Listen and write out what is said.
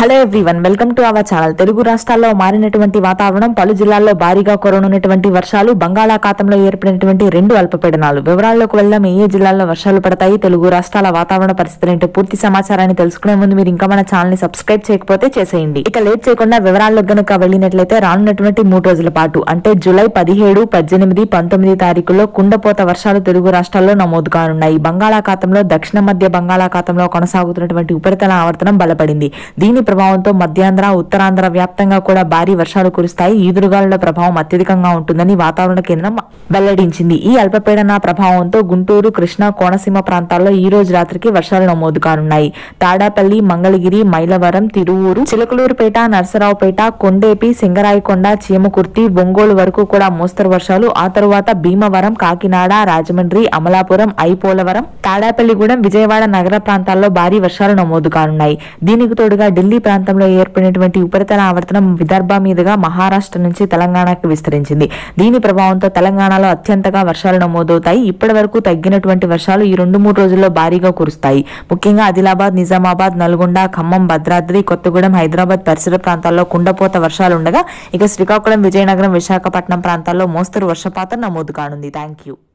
hello everyone welcome to our channel Telugu రాష్ట్రాల్లో మారినటువంటి వాతావరణం పలు జిల్లాల్లో భారీగా కురనున్నటువంటి వర్షాలు బంగాళాఖాతంలో ఏర్పడినటువంటి రెండు అల్పపీడనాలు వివరాల్లోకి వెళ్దాం ఏ ఏ జిల్లాల్లో వర్షాలు పడతాయి తెలుగు రాష్ట్రాల వాతావరణ పరిస్థితులు ఏంటో పూర్తి సమాచారాన్ని తెలుసుకునే ముందు మీరు ఇంకా మన ఛానల్ ని సబ్స్క్రైబ్ చేయకపోతే చేసేయండి ఇక లేట్ చేయకుండా వివరాల్లోకి గనుక వెళ్ళినట్లయితే రానున్నటువంటి మూడు రోజుల పాటు అంటే జూలై పదిహేడు పద్దెనిమిది పంతొమ్మిది తారీఖుల్లో కుండపోత వర్షాలు తెలుగు రాష్ట్రాల్లో నమోదు కానున్నాయి బంగాళాఖాతంలో దక్షిణ మధ్య బంగాళాఖాతంలో కొనసాగుతున్నటువంటి ఉపరితల ఆవర్తనం బలపడింది దీని ప్రభావంతో మధ్యాంధ్ర ఉత్తరాంధ్ర వ్యాప్తంగా కూడా భారీ వర్షాలు కురుస్తాయి ఈదురుగాలుల ప్రభావం అత్యధికంగా ఉంటుందని వాతావరణ కేంద్రం వెల్లడించింది ఈ అల్పపీడన ప్రభావంతో గుంటూరు కృష్ణా కోనసీమ ప్రాంతాల్లో ఈ రోజు రాత్రికి వర్షాలు నమోదు కానున్నాయి తాడాపల్లి మంగళగిరి మైలవరం తిరువూరు చిలకలూరుపేట నరసరావుపేట కొండేపి సింగరాయకొండ చీమకుర్తి ఒంగోలు వరకు కూడా మోస్తరు వర్షాలు ఆ తరువాత భీమవరం కాకినాడ రాజమండ్రి అమలాపురం ఐపోలవరం తాడాపల్లిగూడెం విజయవాడ నగర ప్రాంతాల్లో భారీ వర్షాలు నమోదు కానున్నాయి దీనికి తోడుగా ఢిల్లీ ప్రాంతంలో ఏర్పడినటువంటి ఉపరితల ఆవర్తనం విదర్భ మీదుగా మహారాష్ట్ర నుంచి తెలంగాణకు విస్తరించింది దీని ప్రభావంతో తెలంగాణలో అత్యంతగా వర్షాలు నమోదవుతాయి ఇప్పటి వరకు తగ్గినటువంటి వర్షాలు ఈ రెండు మూడు రోజుల్లో భారీగా కురుస్తాయి ముఖ్యంగా ఆదిలాబాద్ నిజామాబాద్ నల్గొండ ఖమ్మం భద్రాద్రి కొత్తగూడెం హైదరాబాద్ పరిసర ప్రాంతాల్లో కుండపోత వర్షాలు ఉండగా ఇక శ్రీకాకుళం విజయనగరం విశాఖపట్నం ప్రాంతాల్లో మోస్తరు వర్షపాతం నమోదు కానుంది థ్యాంక్ యూ